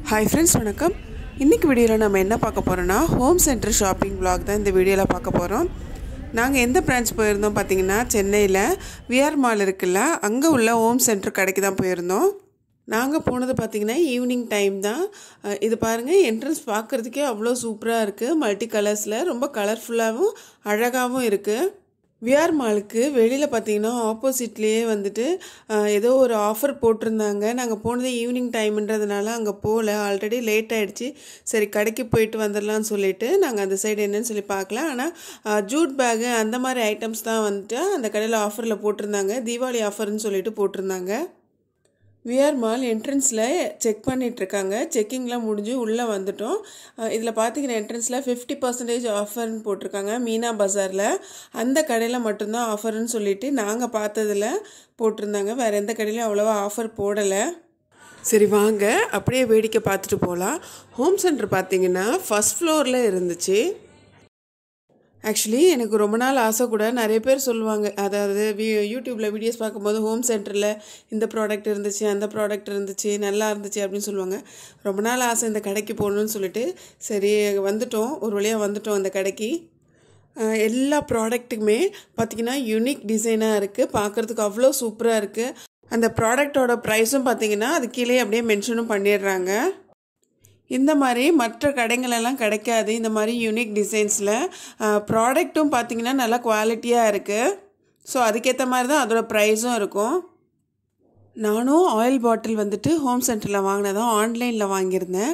hi friends வணக்கம் இன்றைக்கி வீடியோவில் நம்ம என்ன பார்க்க போகிறோன்னா ஹோம் சென்டர் ஷாப்பிங் vlog தான் இந்த வீடியோவில் பார்க்க போகிறோம் நாங்கள் எந்த பிரான்ச் போயிருந்தோம் பார்த்தீங்கன்னா சென்னையில் விஆர் மால் இருக்குல்ல அங்கே உள்ள ஹோம் சென்டர் கடைக்கு தான் போயிருந்தோம் நாங்கள் போனது பார்த்தீங்கன்னா ஈவினிங் டைம் தான் அஹ் இது பாருங்கள் என்ட்ரன்ஸ் பார்க்குறதுக்கே அவ்வளோ சூப்பராக இருக்குது மல்டி கலர்ஸில் ரொம்ப கலர்ஃபுல்லாகவும் அழகாகவும் இருக்குது விஆர் மாலுக்கு வெளியில் பார்த்தீங்கன்னா ஆப்போசிட்லேயே வந்துட்டு அஹ், ஏதோ ஒரு ஆஃபர் போட்டிருந்தாங்க நாங்கள் போனது ஈவினிங் டைம்ன்றதுனால அங்கே போகல ஆல்ரெடி லேட் ஆயிடுச்சு சரி கடைக்கு போயிட்டு வந்துடலாம்னு சொல்லிட்டு நாங்கள் அந்த சைடு என்னன்னு சொல்லி பார்க்கல ஆனால் ஜூட் பேகு அந்த மாதிரி ஐட்டம்ஸ் தான் வந்துட்டு அந்த கடையில் ஆஃபரில் போட்டிருந்தாங்க தீபாவளி ஆஃபர்னு சொல்லிட்டு போட்டிருந்தாங்க விஆர் மால் என்ட்ரன்ஸில் செக் பண்ணிகிட்ருக்காங்க செக்கிங்லாம் முடிஞ்சு உள்ளே வந்துட்டோம் இதில் பார்த்தீங்கன்னா என்ட்ரன்ஸில் ஃபிஃப்டி பர்சன்டேஜ் ஆஃபர்னு போட்டிருக்காங்க மீனா பஜாரில் அந்த கடையில் மட்டும்தான் ஆஃபர்னு சொல்லிட்டு நாங்கள் பார்த்ததில் போட்டிருந்தாங்க வேறு எந்த கடையிலையும் அவ்வளோவா ஆஃபர் போடலை சரி வாங்க அப்படியே வேடிக்கை பார்த்துட்டு போகலாம் ஹோம் சென்டர் பார்த்தீங்கன்னா ஃபஸ்ட் ஃப்ளோரில் இருந்துச்சு ஆக்சுவலி எனக்கு ரொம்ப நாள் ஆசை கூட நிறைய பேர் சொல்லுவாங்க அதாவது வி யூடியூப்பில் வீடியோஸ் பார்க்கும்போது ஹோம் சென்டரில் இந்த ப்ராடக்ட் இருந்துச்சு அந்த ப்ராடக்ட் இருந்துச்சு நல்லா இருந்துச்சு அப்படின்னு சொல்லுவாங்க ரொம்ப நாள் ஆசை இந்த கடைக்கு போகணுன்னு சொல்லிட்டு சரி வந்துட்டோம் ஒரு வழியாக வந்துட்டோம் அந்த கடைக்கு அஹ் எல்லா ப்ராடக்ட்டுக்குமே பார்த்திங்கன்னா யூனிக் டிசைனாக இருக்குது பார்க்குறதுக்கு அவ்வளோ சூப்பராக இருக்குது அந்த ப்ராடக்டோட ப்ரைஸும் பார்த்தீங்கன்னா அது கீழே அப்படியே மென்ஷனும் பண்ணிடுறாங்க இந்த மாதிரி மற்ற கடைங்களெல்லாம் கிடைக்காது இந்த மாதிரி யூனிக் டிசைன்ஸில் ப்ராடக்ட்டும் பார்த்தீங்கன்னா நல்லா குவாலிட்டியாக இருக்குது ஸோ அதுக்கேற்ற மாதிரி தான் அதோட ப்ரைஸும் இருக்கும் நானும் ஆயில் பாட்டில் வந்துட்டு ஹோம் சென்டரில் வாங்கினதான் ஆன்லைனில் வாங்கியிருந்தேன்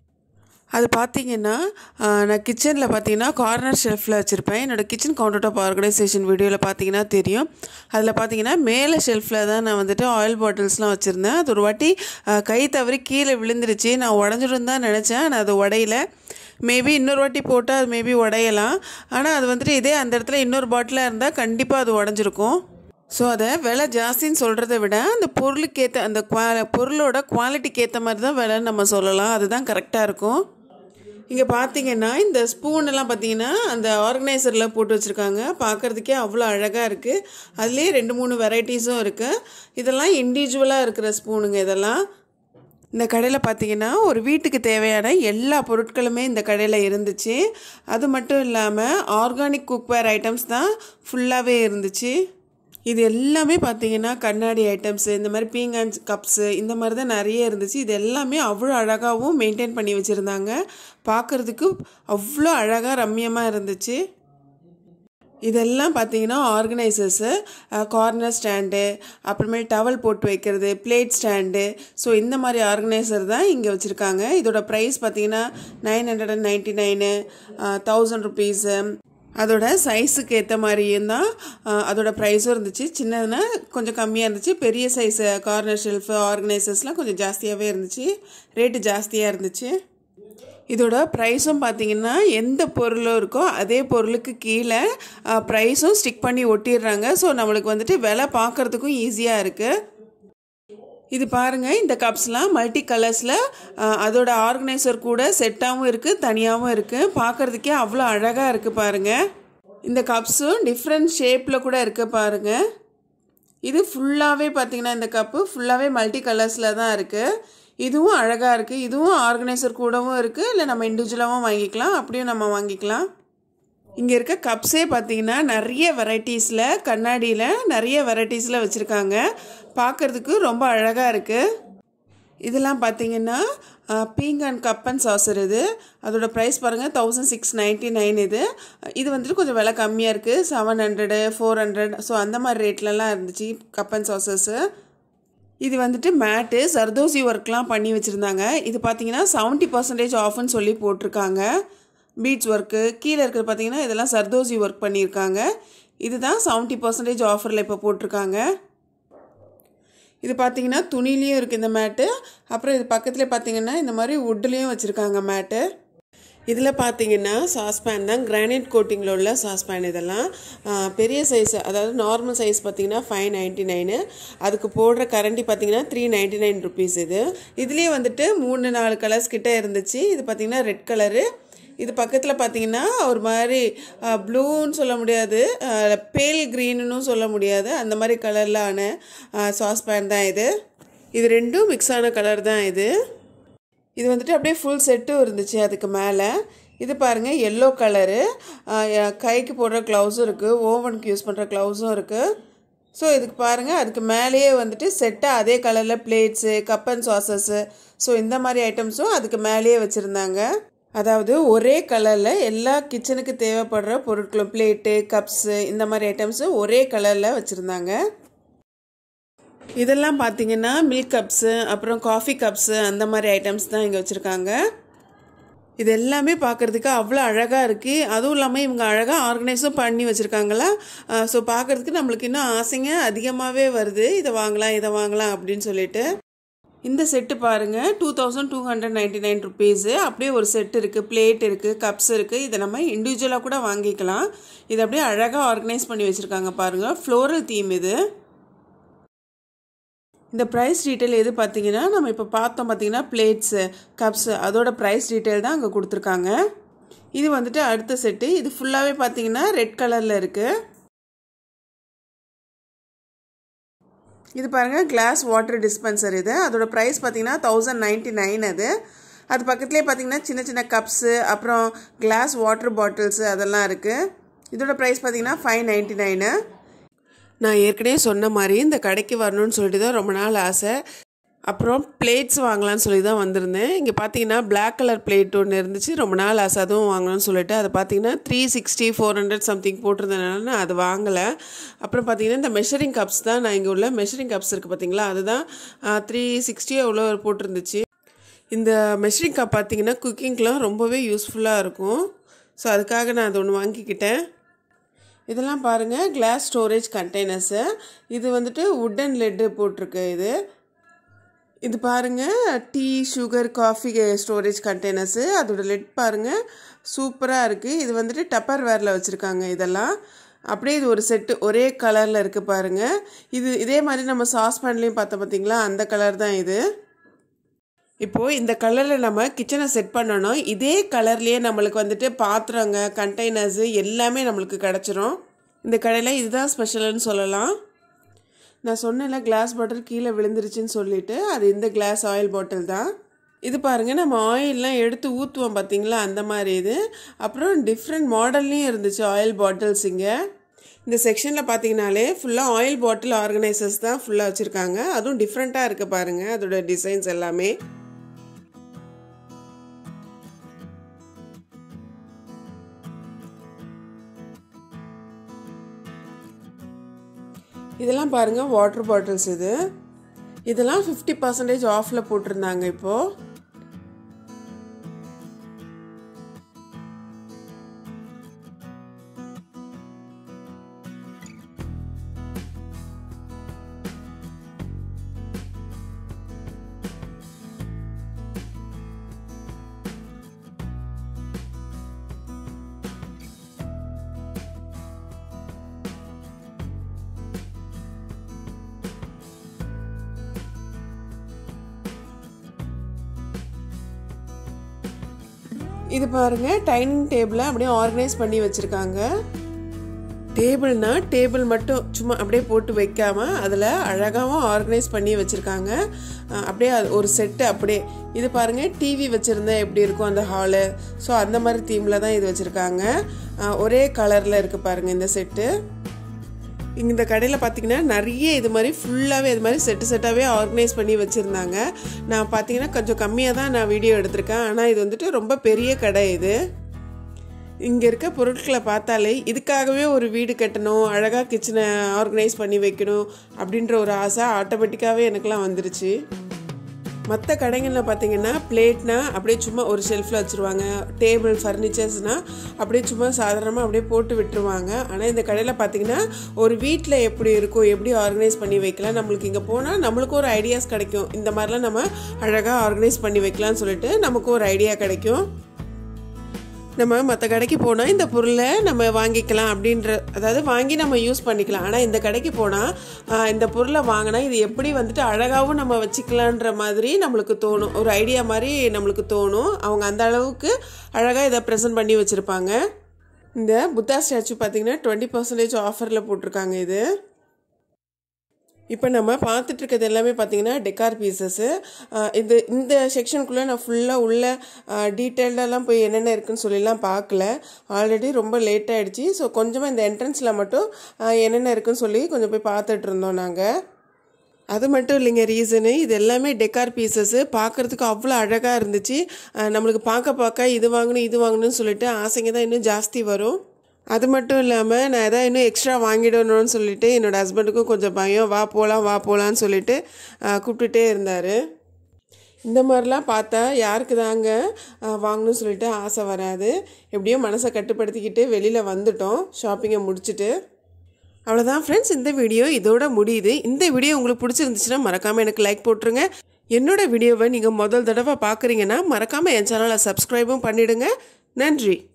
அது பார்த்தீங்கன்னா ஆஹ், நான் கிச்சனில் பார்த்தீங்கன்னா கார்னர் ஷெல்ஃபில் வச்சுருப்பேன் என்னோடய கிச்சன் கவுண்டர் டாப் ஆர்கனைசேஷன் வீடியோவில் பார்த்தீங்கன்னா தெரியும் அதில் பார்த்தீங்கன்னா மேலே ஷெல்ஃபில் தான் நான் வந்துட்டு ஆயில் பாட்டில்ஸ்லாம் வச்சுருந்தேன் அது ஒரு வாட்டி ஆஹ், கை தவறி கீழே விழுந்துருச்சு நான் உடஞ்சிடும் தான் நினச்சேன் ஆனால் அது உடையல மேபி இன்னொரு வாட்டி போட்டால் அது மேபி உடையலாம் ஆனால் அது வந்துட்டு இதே அந்த இடத்துல இன்னொரு பாட்டிலாக இருந்தால் கண்டிப்பாக அது உடஞ்சிருக்கும் ஸோ அதை விலை ஜாஸ்தின்னு சொல்கிறத விட அந்த பொருளுக்கு ஏற்ற அந்த குவா பொருளோட குவாலிட்டிக்கு ஏற்ற மாதிரி தான் விலைன்னு நம்ம சொல்லலாம் அதுதான் கரெக்டாக இருக்கும் இங்கே பார்த்தீங்கன்னா இந்த ஸ்பூன் எல்லாம் பார்த்தீங்கன்னா அந்த ஆர்கனைசரில் போட்டு வச்சுருக்காங்க பார்க்குறதுக்கே அவ்வளோ அழகாக இருக்குது அதுலேயே ரெண்டு மூணு வெரைட்டிஸும் இருக்குது இதெல்லாம் இண்டிவிஜுவலாக இருக்கிற ஸ்பூனுங்க இதெல்லாம் இந்த கடையில் பார்த்தீங்கன்னா ஒரு வீட்டுக்கு தேவையான எல்லா பொருட்களுமே இந்த கடையில் இருந்துச்சு அது மட்டும் இல்லாமல் ஆர்கானிக் குக்வேர் ஐட்டம்ஸ் தான் ஃபுல்லாகவே இருந்துச்சு இது எல்லாமே பார்த்தீங்கன்னா கண்ணாடி ஐட்டம்ஸு இந்த மாதிரி பீங்கான் கப்ஸு இந்த மாதிரி தான் நிறைய இருந்துச்சு இது எல்லாமே அவ்வளோ அழகாகவும் மெயின்டைன் பண்ணி வச்சுருந்தாங்க பார்க்குறதுக்கு அவ்வளோ அழகாக ரம்மியமாக இருந்துச்சு இதெல்லாம் பார்த்தீங்கன்னா ஆர்கனைசர்ஸு கார்னர் ஸ்டாண்டு அப்புறமேல் டவல் போட்டு வைக்கிறது பிளேட் ஸ்டாண்டு ஸோ இந்த மாதிரி ஆர்கனைசர் தான் இங்கே வச்சுருக்காங்க இதோட ப்ரைஸ் பார்த்தீங்கன்னா nine hundred and ninety nine thousand rupees அதோட சைஸுக்கு ஏற்ற மாதிரியும் தான் அஹ், அதோட ப்ரைஸும் இருந்துச்சு சின்னதுன்னா கொஞ்சம் கம்மியாக இருந்துச்சு பெரிய சைஸு கார்னர் ஷெல்ஃபு ஆர்கனைசர்ஸ்லாம் கொஞ்சம் ஜாஸ்தியாகவே இருந்துச்சு ரேட்டு ஜாஸ்தியாக இருந்துச்சு இதோட ப்ரைஸும் பார்த்தீங்கன்னா எந்த பொருளும் இருக்கோ அதே பொருளுக்கு கீழே ப்ரைஸும் ஸ்டிக் பண்ணி ஒட்டிடுறாங்க ஸோ நம்மளுக்கு வந்துட்டு விலை பார்க்குறதுக்கும் ஈஸியாக இருக்குது இது பாருங்கள் இந்த கப்ஸ்லாம் மல்டி கலர்ஸில் அதோட ஆர்கனைசர் கூட செட்டாகவும் இருக்குது தனியாகவும் இருக்குது பார்க்குறதுக்கே அவ்வளோ அழகாக இருக்குது பாருங்கள் இந்த கப்ஸும் டிஃப்ரெண்ட் ஷேப்பில் கூட இருக்குது பாருங்கள் இது ஃபுல்லாகவே பார்த்தீங்கன்னா இந்த கப்பு ஃபுல்லாகவே மல்டி கலர்ஸில் தான் இருக்குது இதுவும் அழகாக இருக்குது இதுவும் ஆர்கனைசர் கூடவும் இருக்குது இல்லை நம்ம இண்டிவிஜுவலாகவும் வாங்கிக்கலாம் அப்படியும் நம்ம வாங்கிக்கலாம் இங்கே இருக்க கப்ஸே பார்த்தீங்கன்னா நிறைய வெரைட்டிஸில் கண்ணாடியில் நிறைய வெரைட்டிஸில் வச்சுருக்காங்க பார்க்குறதுக்கு ரொம்ப அழகாக இருக்குது இதெல்லாம் பார்த்தீங்கன்னா பீங்கான் கப் அண்ட் சாசர் இது அதோட ப்ரைஸ் பாருங்கள் தௌசண்ட் சிக்ஸ் நைன்ட்டி நைன் இது இது வந்துட்டு கொஞ்சம் விலை கம்மியாக இருக்குது seven hundred four hundred so அந்த மாதிரி ரேட்லலாம் இருந்துச்சு கப் அண்ட் சாசர்ஸு இது வந்துட்டு மேட்டு சர்தோசி ஒர்க்லாம் பண்ணி வச்சுருந்தாங்க இது பார்த்தீங்கன்னா செவன்ட்டி பர்சன்டேஜ் ஆஃப்னு சொல்லி போட்டிருக்காங்க பீட்ஸ் ஒர்க்கு கீழே இருக்கிறது பார்த்தீங்கன்னா இதெல்லாம் சர்தோசி ஒர்க் பண்ணியிருக்காங்க இதுதான் செவன்ட்டி பர்சன்டேஜ் ஆஃபரில் இப்போ போட்டிருக்காங்க இது பார்த்தீங்கன்னா துணிலையும் இருக்குது இந்த மேட்டு அப்புறம் இது பக்கத்துலேயே பார்த்தீங்கன்னா இந்த மாதிரி வுட்லேயும் வச்சுருக்காங்க மேட்டு இதில் பார்த்தீங்கன்னா சாஸ்பேன் தான் கிரானைட் கோட்டிங்கில் உள்ள சாஸ்பேன் இதெல்லாம் ஆ, பெரிய சைஸ் அதாவது நார்மல் சைஸ் பார்த்தீங்கன்னா ஃபைவ் நைன்ட்டி நைனு அதுக்கு போடுற கரண்டி பார்த்தீங்கன்னா த்ரீ நைன்ட்டி நைன் ருபீஸ் இது இதுலேயே வந்துட்டு மூணு நாலு கலர்ஸ் கிட்ட இருந்துச்சு இது பார்த்தீங்கன்னா ரெட் கலரு இது பக்கத்தில் பார்த்தீங்கன்னா ஒரு மாதிரி ப்ளூன்னு சொல்ல முடியாது பேல் க்ரீனுன்னு சொல்ல முடியாது அந்த மாதிரி கலர்லான சாஸ்பேன் தான் இது இது ரெண்டும் மிக்ஸ் ஆன கலர் தான் இது இது வந்துட்டு அப்படியே ஃபுல் செட்டும் இருந்துச்சு அதுக்கு மேலே இது பாருங்கள் எல்லோ கலரு கைக்கு போடுற க்ளவுஸும் இருக்குது ஓவனுக்கு யூஸ் பண்ணுற க்ளவுஸும் இருக்குது ஸோ இதுக்கு பாருங்கள் அதுக்கு மேலேயே வந்துட்டு செட்டாக அதே கலரில் பிளேட்ஸு கப் அண்ட் சாசஸ்ஸு ஸோ இந்த மாதிரி ஐட்டம்ஸும் அதுக்கு மேலேயே வச்சுருந்தாங்க அதாவது ஒரே கலரில் எல்லா கிச்சனுக்கு தேவைப்படுற பொருட்களும் பிளேட்டு கப்ஸு இந்த மாதிரி ஐட்டம்ஸு ஒரே கலரில் வச்சுருந்தாங்க இதெல்லாம் பார்த்தீங்கன்னா மில்க் கப்ஸு அப்புறம் காஃபி கப்ஸு அந்த மாதிரி ஐட்டம்ஸ் தான் இங்கே வச்சுருக்காங்க இது எல்லாமே பார்க்குறதுக்கு அவ்வளோ அழகாக இருக்குது அதுவும் இல்லாமல் இவங்க அழகாக ஆர்கனைஸும் பண்ணி வச்சுருக்காங்களா ஸோ பார்க்குறதுக்கு நம்மளுக்கு இன்னும் ஆசைங்க அதிகமாகவே வருது இதை வாங்கலாம் இதை வாங்கலாம் அப்படின்னு சொல்லிட்டு இந்த செட்டு பாருங்கள் two thousand two hundred ninety nine rupees அப்படியே ஒரு செட் இருக்குது பிளேட் இருக்குது கப்ஸ் இருக்குது இதை நம்ம இண்டிவிஜுவலாக கூட வாங்கிக்கலாம் இது அப்படியே அழகாக ஆர்கனைஸ் பண்ணி வச்சுருக்காங்க பாருங்கள் ஃப்ளோரல் தீம் இது இந்த ப்ரைஸ் டீட்டெயில் எது பார்த்தீங்கன்னா நம்ம இப்போ பார்த்தோம் பார்த்தீங்கன்னா பிளேட்ஸு கப்ஸு அதோட ப்ரைஸ் டீட்டெயில் தான் அங்கே கொடுத்துருக்காங்க இது வந்துட்டு அடுத்த செட்டு இது ஃபுல்லாகவே பார்த்தீங்கன்னா ரெட் கலரில் இருக்குது இது பாருங்கள் கிளாஸ் வாட்டர் டிஸ்பென்சர் இது அதோட ப்ரைஸ் பார்த்தீங்கன்னா தௌசண்ட் நைன்ட்டி நைன் அது அது பக்கத்துலேயே பார்த்தீங்கன்னா சின்ன சின்ன கப்ஸு அப்புறம் கிளாஸ் வாட்டர் பாட்டில்ஸு அதெல்லாம் இருக்குது இதோட ப்ரைஸ் பார்த்தீங்கன்னா ஃபைவ் நைன்ட்டி நைனு நான் ஏற்கனவே சொன்ன மாதிரி இந்த கடைக்கு வரணும்னு சொல்லிட்டு தான் ரொம்ப நாள் ஆசை அப்புறம் பிளேட்ஸ் வாங்கலாம்னு சொல்லி தான் வந்திருந்தேன் இங்கே பார்த்தீங்கன்னா பிளாக் கலர் பிளேட் ஒன்று இருந்துச்சு ரொம்ப நாள் ஆசை அதுவும் வாங்கணும்னு சொல்லிட்டு அதை பார்த்தீங்கன்னா three sixty four hundred something போட்டிருந்தனால நான் அது வாங்கலை அப்புறம் பார்த்தீங்கன்னா இந்த மெஷரிங் கப்ஸ் தான் நான் இங்கே உள்ள மெஷரிங் கப்ஸ் இருக்குது பார்த்தீங்களா அதுதான் த்ரீ சிக்ஸ்டி எவ்வளோ போட்டிருந்துச்சு இந்த மெஷரிங் கப் பார்த்தீங்கன்னா குக்கிங்க்கெலாம் ரொம்பவே யூஸ்ஃபுல்லாக இருக்கும் ஸோ அதுக்காக நான் அது ஒன்று வாங்கிக்கிட்டேன் இதெல்லாம் பாருங்கள் கிளாஸ் ஸ்டோரேஜ் கண்டெய்னர்ஸு இது வந்துட்டு உட்டன் லெட்டு போட்டிருக்கு இது இது பாருங்கள் tea sugar coffee storage containers அதோட லெட் பாருங்கள் சூப்பராக இருக்குது இது வந்துட்டு டப்பர் வேரில் வச்சுருக்காங்க இதெல்லாம் அப்படியே இது ஒரு செட்டு ஒரே கலரில் இருக்குது பாருங்கள் இது இதே மாதிரி நம்ம சாஸ்பேன்லேயும் பார்த்தோம் பார்த்தீங்களா அந்த கலர் தான் இது இப்போது இந்த கலரில் நம்ம கிச்சனை செட் பண்ணணும் இதே கலர்லேயே நம்மளுக்கு வந்துட்டு பாத்திரங்க கண்டெய்னர்ஸு எல்லாமே நம்மளுக்கு கிடச்சிரும் இந்த கடையில் இதுதான் ஸ்பெஷல்னு சொல்லலாம் நான் சொன்னேன்ல கிளாஸ் பாட்டில் கீழே விழுந்துருச்சுன்னு சொல்லிட்டு அது இந்த கிளாஸ் ஆயில் பாட்டில் தான் இது பாருங்கள் நம்ம ஆயிலெலாம் எடுத்து ஊற்றுவோம் பார்த்தீங்களா அந்த மாதிரி இது அப்புறம் டிஃப்ரெண்ட் மாடல்லையும் இருந்துச்சு ஆயில் பாட்டில்ஸ் இங்கே இந்த செக்ஷனில் பார்த்தீங்கனாலே ஃபுல்லாக ஆயில் பாட்டில் ஆர்கனைசர்ஸ் தான் ஃபுல்லாக வச்சுருக்காங்க அதுவும் டிஃப்ரெண்ட்டாக இருக்குது பாருங்கள் அதோட டிசைன்ஸ் எல்லாமே இதெல்லாம் பாருங்கள் வாட்டர் பாட்டில்ஸ் இது இதெல்லாம் ஃபிஃப்டி பர்சன்டேஜ் ஆஃபில் போட்டிருந்தாங்க இப்போது இது பாருங்க டைனிங் டேபிளை அப்படியே ஆர்கனைஸ் பண்ணி வச்சுருக்காங்க டேபிள்னா டேபிள் மட்டும் சும்மா அப்படியே போட்டு வைக்காம அதில் அழகாகவும் ஆர்கனைஸ் பண்ணி வச்சுருக்காங்க அப்படியே அது ஒரு செட்டு அப்படியே இது பாருங்கள் டிவி வச்சுருந்தா எப்படி இருக்கும் அந்த ஹாலு ஸோ அந்த மாதிரி தீமில் தான் இது வச்சுருக்காங்க ஒரே கலரில் இருக்குது பாருங்கள் இந்த செட்டு இந்த கடையில் பார்த்தீங்கன்னா நிறைய இது மாதிரி ஃபுல்லாகவே இது மாதிரி செட்டு செட்டாகவே ஆர்கனைஸ் பண்ணி வச்சுருந்தாங்க நான் பார்த்தீங்கன்னா கொஞ்சம் கம்மியாக தான் நான் வீடியோ எடுத்திருக்கேன் ஆனால் இது வந்துட்டு ரொம்ப பெரிய கடை இது இங்கே இருக்க பொருட்களை பார்த்தாலே இதுக்காகவே ஒரு வீடு கட்டணும் அழகாக கிச்சனை ஆர்கனைஸ் பண்ணி வைக்கணும் அப்படின்ற ஒரு ஆசை ஆட்டோமேட்டிக்காகவே எனக்குலாம் வந்துருச்சு மற்ற கடைகளில் பார்த்தீங்கன்னா பிளேட்னா அப்படியே சும்மா ஒரு ஷெல்ஃபில் வச்சுருவாங்க டேபிள் ஃபர்னிச்சர்ஸ்னால் அப்படியே சும்மா சாதாரணமாக அப்படியே போட்டு விட்டுருவாங்க ஆனால் இந்த கடையில் பார்த்தீங்கன்னா ஒரு வீட்டில் எப்படி இருக்கும் எப்படி ஆர்கனைஸ் பண்ணி வைக்கலாம் நம்மளுக்கு இங்கே போனால் நம்மளுக்கும் ஒரு ஐடியாஸ் கிடைக்கும் இந்த மாதிரிலாம் நம்ம அழகாக ஆர்கனைஸ் பண்ணி வைக்கலாம்னு சொல்லிட்டு நமக்கும் ஒரு ஐடியா கிடைக்கும் நம்ம மற்ற கடைக்கு போனால் இந்த பொருளை நம்ம வாங்கிக்கலாம் அப்படின்ற அதாவது வாங்கி நம்ம யூஸ் பண்ணிக்கலாம் ஆனால் இந்த கடைக்கு போனால் இந்த பொருளை வாங்கினா இது எப்படி வந்துட்டு அழகாகவும் நம்ம வச்சுக்கலான்ற மாதிரி நம்மளுக்கு தோணும் ஒரு ஐடியா மாதிரி நம்மளுக்கு தோணும் அவங்க அந்த அளவுக்கு அழகாக இதை ப்ரெசென்ட் பண்ணி வச்சுருப்பாங்க இந்த புத்தா ஸ்டாச்சு பார்த்தீங்கன்னா டுவெண்ட்டி பர்சன்டேஜ் ஆஃபரில் போட்டிருக்காங்க இது இப்போ நம்ம பார்த்துட்டு இருக்கிறது எல்லாமே பார்த்தீங்கன்னா டெக்கார் பீசஸ்ஸு இது இந்த செக்ஷனுக்குள்ளே நான் ஃபுல்லாக உள்ள டீட்டெயில்டெல்லாம் போய் என்னென்ன இருக்குன்னு சொல்லிலாம் பார்க்கல ஆல்ரெடி ரொம்ப லேட் ஆகிடுச்சு ஸோ கொஞ்சமாக இந்த என்ட்ரன்ஸில் மட்டும் ஆஹ், என்னென்ன இருக்குன்னு சொல்லி கொஞ்சம் போய் பார்த்துட்டு இருந்தோம் நாங்கள் அது மட்டும் இல்லைங்க ரீசனு இது எல்லாமே டெக்கார் பீசஸ்ஸு பார்க்குறதுக்கு அவ்வளோ அழகாக இருந்துச்சு அஹ் நம்மளுக்கு பார்க்க பார்க்க இது வாங்கணும் இது வாங்கணும்னு சொல்லிட்டு ஆசைங்க தான் இன்னும் ஜாஸ்தி வரும் அது மட்டும் இல்லாமல் நான் எதாவது இன்னும் எக்ஸ்ட்ரா வாங்கிடணும்னு சொல்லிட்டு என்னோடய ஹஸ்பண்டுக்கும் கொஞ்சம் பயம் வா போகலாம் வா போகலான்னு சொல்லிட்டு அஹ் கூப்பிட்டுட்டே இருந்தார் இந்த மாதிரிலாம் பார்த்தா யாருக்கு தாங்க அஹ், வாங்கணும்னு சொல்லிட்டு ஆசை வராது எப்படியோ மனசை கட்டுப்படுத்திக்கிட்டு வெளியில் வந்துட்டோம் ஷாப்பிங்கை முடிச்சுட்டு அவ்வளோதான் ஃப்ரெண்ட்ஸ் இந்த வீடியோ இதோட முடியுது இந்த வீடியோ உங்களுக்கு பிடிச்சிருந்துச்சுன்னா மறக்காமல் எனக்கு லைக் போட்டுருங்க என்னோட வீடியோவை நீங்கள் முதல் தடவை பார்க்குறீங்கன்னா மறக்காமல் என் சேனலை சப்ஸ்கிரைபும் பண்ணிவிடுங்க நன்றி